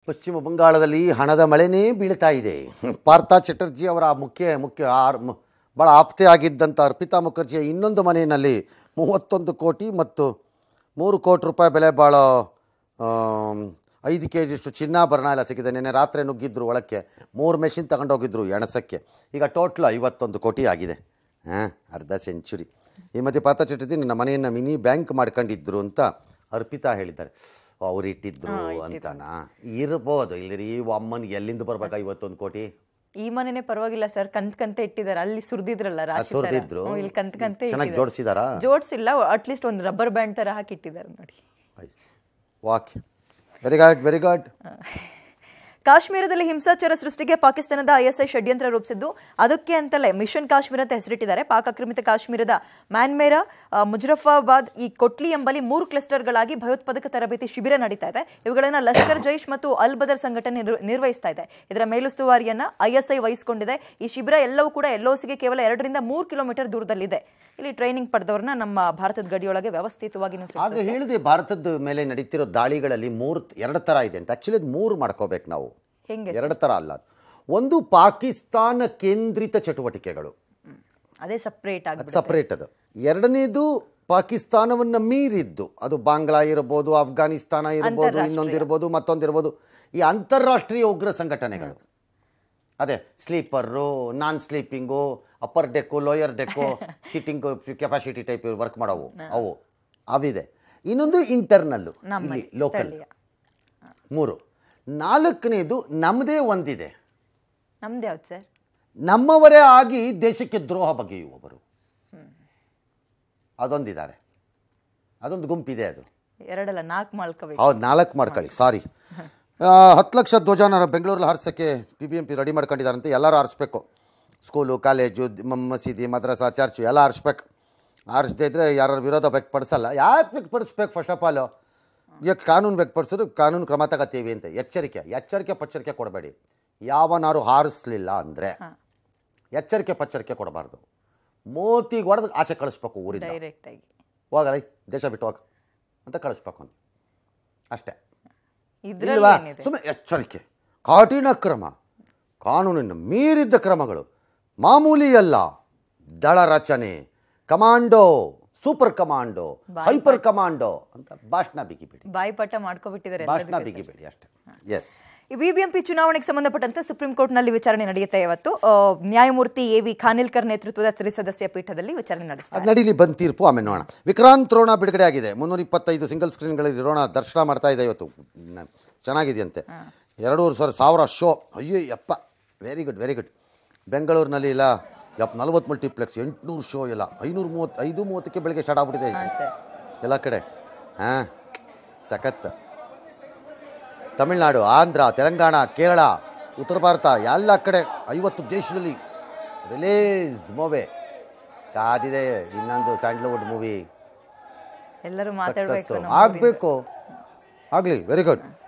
ಪಶ್ಚಿಮ ಬಂಗಾಳದಲ್ಲಿ ಹಣದ ಮಳೆನೇ ಬೀಳ್ತಾ ಇದೆ ಪಾರ್ಥ ಚಟರ್ಜಿ ಅವರ ಮುಖ್ಯ ಮುಖ್ಯ ಆರ್ ಮ- ಭಾಳ ಆಪ್ತೆ ಆಗಿದ್ದಂಥ ಅರ್ಪಿತಾ ಮುಖರ್ಜಿಯ ಇನ್ನೊಂದು ಮನೆಯಲ್ಲಿ ಮೂವತ್ತೊಂದು ಕೋಟಿ ಮತ್ತು ಮೂರು ಕೋಟಿ ರೂಪಾಯಿ ಬೆಲೆ ಬಾಳೋ ಆಮ್, ಐದು ಕೆ ಜಿಯಷ್ಟು ಚಿನ್ನಾಭರಣ ಎಲ್ಲ ಸಿಕ್ಕಿದೆ ನಿನ್ನೆ ರಾತ್ರಿ ನುಗ್ಗಿದ್ರು ಒಳಕ್ಕೆ ಮೂರು ಮೆಷಿನ್ ತಗೊಂಡೋಗಿದ್ರು ಎಣಸಕ್ಕೆ ಈಗ ಟೋಟ್ಲ್ ಐವತ್ತೊಂದು ಕೋಟಿ ಆಗಿದೆ ಹಾಂ ಅರ್ಧ ಸೆಂಚುರಿ ಈ ಮಧ್ಯೆ ಪಾರ್ಥ ಚಟರ್ಜಿ ನನ್ನ ಮನೆಯನ್ನು ಮಿನಿ ಬ್ಯಾಂಕ್ ಮಾಡ್ಕೊಂಡಿದ್ರು ಅಂತ ಅರ್ಪಿತಾ ಹೇಳಿದ್ದಾರೆ ಅವ್ರು ಇಟ್ಟಿದ್ರು ಅಂತನಾ ಇರ್ಬೋದು ಇಲ್ಲರಿ ಅಮ್ಮನಿಗೆ ಎಲ್ಲಿಂದ ಬರ್ಬೇಕಾ ಇವತ್ತೊಂದು ಕೋಟಿ ಈ ಮನೆನೇ ಪರವಾಗಿಲ್ಲ ಸರ್ ಕಂತ್ ಕಂತೆ ಇಟ್ಟಿದ್ದಾರೆ ಅಲ್ಲಿ ಸುರಿದಿದ್ರಲ್ಲ ರಾಶಿ ತರ. ಸುರ್ದಿದ್ರು? ಹ್ಮ್, ಇಲ್ಲಿ ಕಂತ್ ಕಂತೆ ಚೆನ್ನಾಗಿ ಜೋಡಿಸಿದಾರಾ ಜೋಡಿಸಿಲ್ಲ ಅಟ್ಲೀಸ್ಟ್ ಒಂದು ರಬ್ಬರ್ ಬ್ಯಾಂಡ್ ತರ ಹಾಕಿ ಇಟ್ಟಿದ್ದಾರೆ ನೋಡಿ walk very good very good ಕಾಶ್ಮೀರದಲ್ಲಿ ಹಿಂಸಾಚಾರ ಸೃಷ್ಟಿಗೆ ಪಾಕಿಸ್ತಾನದ ಐಎಸ್ಐ ಷಡ್ಯಂತ್ರ ರೂಪಿಸಿದ್ದು ಅದಕ್ಕೆ ಅಂತಲೇ ಮಿಷನ್ ಕಾಶ್ಮೀರ ಅಂತ ಹೆಸರಿಟ್ಟಿದ್ದಾರೆ ಪಾಕ್ ಆಕ್ರಮಿತ ಕಾಶ್ಮೀರದ ಮ್ಯಾನ್ಮೇರ ಆ, ಮುಜಫರಾಬಾದ್ ಈ ಕೊಟ್ಲಿ ಎಂಬಲ್ಲಿ ಮೂರು ಕ್ಲಸ್ಟರ್ಗಳಾಗಿ ಭಯೋತ್ಪಾದಕ ತರಬೇತಿ ಶಿಬಿರ ನಡೀತಾ ಇದೆ ಇವುಗಳನ್ನ ಲಷ್ಕರ್ ಜೈಷ್ ಮತ್ತು ಅಲ್ ಬದರ್ ಸಂಘಟನೆ ನಿರ್ವ- ನಿರ್ವಹಿಸ್ತಾ ಇದೆ ಇದರ ಮೇಲುಸ್ತುವಾರಿಯನ್ನ ಐಎಸ್ಐ ವಹಿಸಿಕೊಂಡಿದೆ ಈ ಶಿಬಿರ ಎಲ್ಲವೂ ಕೂಡ ಎಲ್ಒಸಿಗೆ ಕೇವಲ ಎರಡರಿಂದ ಮೂರು ಕಿಲೋಮೀಟರ್ ದೂರದಲ್ಲಿದೆ ಇಲ್ಲಿ ಟ್ರೈನಿಂಗ್ ಪಡೆದವ್ರನ್ನ ನಮ್ಮ ಭಾರತದ ಗಡಿಯೊಳಗೆ ವ್ಯವಸ್ಥಿತವಾಗಿ ನುಸುಳಿಸ್ತಾರೆ. ಆಗ ಹೇಳಿದೆ ಭಾರತದ ಮೇಲೆ ನಡೀತಿರೋ ದಾಳಿಗಳಲ್ಲಿ ಮೂರು ಎರಡು ಥರ ಇದೆ ಅಂತ ಆ್ಯಕ್ಚುಲಿ ಅದು ಮೂರು ಮಾಡ್ಕೋಬೇಕು ನಾವು ಹೆಂಗೆ ಎರಡು ಥರ ಅಲ್ಲ ಅದು. ಒಂದು ಪಾಕಿಸ್ತಾನ ಕೇಂದ್ರಿತ ಚಟುವಟಿಕೆಗಳು ಹ್ಮ್. ಅದೇ ಸಪ್ರೇಟ್ ಆಗಿ ಅದು ಸಪ್ರೇಟ್ ಅದು ಎರಡನೇದು ಪಾಕಿಸ್ತಾನವನ್ನು ಮೀರಿದ್ದು ಅದು ಬಾಂಗ್ಲಾ ಇರ್ಬೋದು ಅಫ್ಘಾನಿಸ್ತಾನ ಇರ್ಬೋದು ಇನ್ನೊಂದು ಇರ್ಬೋದು ಮತ್ತೊಂದು ಇರ್ಬೋದು ಈ ಅಂತಾರಾಷ್ಟ್ರೀಯ ಉಗ್ರ ಸಂಘಟನೆಗಳು ಅದೇ sleeper non sleeping upper deck lower deck sitting capacity type work ಮಾಡೋವು ಅವು ಅವಿದೆ ಇನ್ನೊಂದು ಇಂಟರ್ನಲ್ಲು ಇಲ್ಲಿ ಲೋಕಲ್ ಸ್ಥಳೀಯ. ಮೂರು ನಾಲ್ಕನೇದು ನಮ್ಮದೇ ಒಂದಿದೆ ನಮ್ದು ಯಾವ್ದು ಸರ್ ನಮ್ಮವರೇ ಆಗಿ ದೇಶಕ್ಕೆ ದ್ರೋಹ ಬಗೆಯುವವರು ಅದೊಂದಿದ್ದಾರೆ ಅದೊಂದು ಗುಂಪಿದೆ ಅದು ಎರಡಲ್ಲ ನಾಲ್ಕು ಮಾಡ್ಕೋಬೇಕು ಹೌದು ನಾಲ್ಕು ಮಾಡ್ಕೊಳ್ಳಿ ಸಾರಿ ಹತ್ತು ಲಕ್ಷ ಧ್ವಜಾನ ಬೆಂಗಳೂರಲ್ಲಿ ಹಾರಿಸೋಕ್ಕೆ P B M P ready ಮಾಡ್ಕೊಂಡಿದ್ದಾರಂತೆ ಎಲ್ಲರೂ ಹಾರಿಸ್ಬೇಕು ಸ್ಕೂಲು ಕಾಲೇಜು ಮ- ಮಸೀದಿ ಮದ್ರಸಾ ಚರ್ಚು ಎಲ್ಲ ಹಾರಿಸ್ಬೇಕು ಹಾರಿಸದೇ ಇದ್ರೆ ಯಾರು ವಿರೋಧ ವ್ಯಕ್ತಪಡಿಸಲ್ಲ ಯಾಕೆ ವ್ಯಕ್ತಪಡಿಸ್ಬೇಕು ಫಸ್ಟ್ ಆಫ್ ಆಲು ಈಗ ಕಾನೂನು ವ್ಯಕ್ತಪಡಿಸೋದು ಕಾನೂನು ಕ್ರಮ ತಗೋತೀವಿ ಅಂತ ಎಚ್ಚರಿಕೆ ಎಚ್ಚರಿಕೆ ಪಚ್ಚರಿಕೆ ಕೊಡಬೇಡಿ ಯಾವನಾರು ಹಾರಿಸ್ಲಿಲ್ಲ ಅಂದರೆ ಎಚ್ಚರಿಕೆ ಪಚ್ಚರಿಕೆ ಕೊಡಬಾರ್ದು ಮೋತಿಗೆ ಹೊಡೆದು ಆಚೆ ಕಳಿಸ್ಬೇಕು ಊರಿಂದ ಡೈರೆಕ್ಟ್ ಆಗಿ ಹೋಗಲ್ಲ ದೇಶ ಬಿಟ್ಟು ಹೋಗ ಅಂತ ಕಳಿಸ್ಬೇಕು ಅಂತ ಅಷ್ಟೇ ಇದ್ರಲ್ಲಿ ಇಲ್ವಾ ಏನಿದೆ ಸುಮ್ಮನೆ ಎಚ್ಚರಿಕೆ ಕಠಿಣ ಕ್ರಮ ಕಾನೂನಿನ ಮೀರಿದ್ದ ಕ್ರಮಗಳು ಮಾಮೂಲಿ ಅಲ್ಲ ದಳ ರಚನೆ commando super commando hyper commando ಅಂತ ಭಾಷಣ ಬಿಗಿಬೇಡಿ ಬಾಯಿಪಾಠ ಮಾಡ್ಕೊಬಿಟ್ಟಿದ್ದಾರೆ ಭಾಷಣ ಬಿಗಿಬೇಡಿ ಅಷ್ಟೇ ಎಸ್ ಈ ಬಿಬಿಎಂಪಿ ಚುನಾವಣೆಗೆ ಸಂಬಂಧಪಟ್ಟಂತೆ ಸುಪ್ರೀಂ ಕೋರ್ಟ್ನಲ್ಲಿ ವಿಚಾರಣೆ ನಡೆಯುತ್ತೆ ಇವತ್ತು ಆ, ನ್ಯಾಯಮೂರ್ತಿ ಎ ವಿ ಖಾನಿಲ್ಕರ್ ನೇತೃತ್ವದ ತ್ರಿಸದಸ್ಯ ಪೀಠದಲ್ಲಿ ವಿಚಾರಣೆ ನಡೆಸ್ತಾರೆ ಅದು ನಡೀಲಿ ಬಂದು ತೀರ್ಪು ಆಮೇಲೆ ನೋಡೋಣ ವಿಕ್ರಾಂತ್ ರೋಣ ಬಿಡುಗಡೆ ಆಗಿದೆ ಮುನ್ನೂರ ಇಪ್ಪತ್ತೈದು ಸಿಂಗಲ್ ಸ್ಕ್ರೀನ್ಗಳಲ್ಲಿ ರೋಣ ದರ್ಶನ ಮಾಡ್ತಾ ಇದೆ ಇವತ್ತು ನ- ಚೆನ್ನಾಗಿದೆಯಂತೆ ಎರಡೂವರೆ ಸಾವಿರ ಸಾವಿರ ಶೋ ಅಯ್ಯೋ ಯಪ್ಪ ವೆರಿ ಗುಡ್ ವೆರಿ ಗುಡ್ ಬೆಂಗಳೂರಿನಲ್ಲಿ ಇಲ್ಲ ಯಪ್ಪ ನಲ್ವತ್ತು ಮಲ್ಟಿಪ್ಲೆಕ್ಸ್ ಎಂಟುನೂರು ಶೋ ಇಲ್ಲ ಐನೂರು ಮೂವತ್ತು ಐದು ಮೂವತ್ತಕ್ಕೆ ಬೆಳಗ್ಗೆ ಸ್ಟಾರ್ಟ್ ಆಗ್ಬಿಟ್ಟಿದೆ ಹಾಂ ಸರ್ ಎಲ್ಲ ಕಡೆ ಹಾಂ ಸಖತ್ ತಮಿಳ್ನಾಡು ಆಂಧ್ರ ತೆಲಂಗಾಣ ಕೇರಳ ಉತ್ತರ ಭಾರತ ಎಲ್ಲ ಕಡೆ ಐವತ್ತು ದೇಶದಲ್ಲಿ ರಿಲೀಸ್ ಮೂವಿ ಕಾದಿದೆ ಇನ್ನೊಂದು ಸ್ಯಾಂಡ್ಲ್ವುಡ್ ಮೂವಿ ಎಲ್ಲರೂ ಮಾತಾಡ್ಬೇಕು ಆಗಬೇಕು ಆಗಲಿ ವೆರಿ ಗುಡ್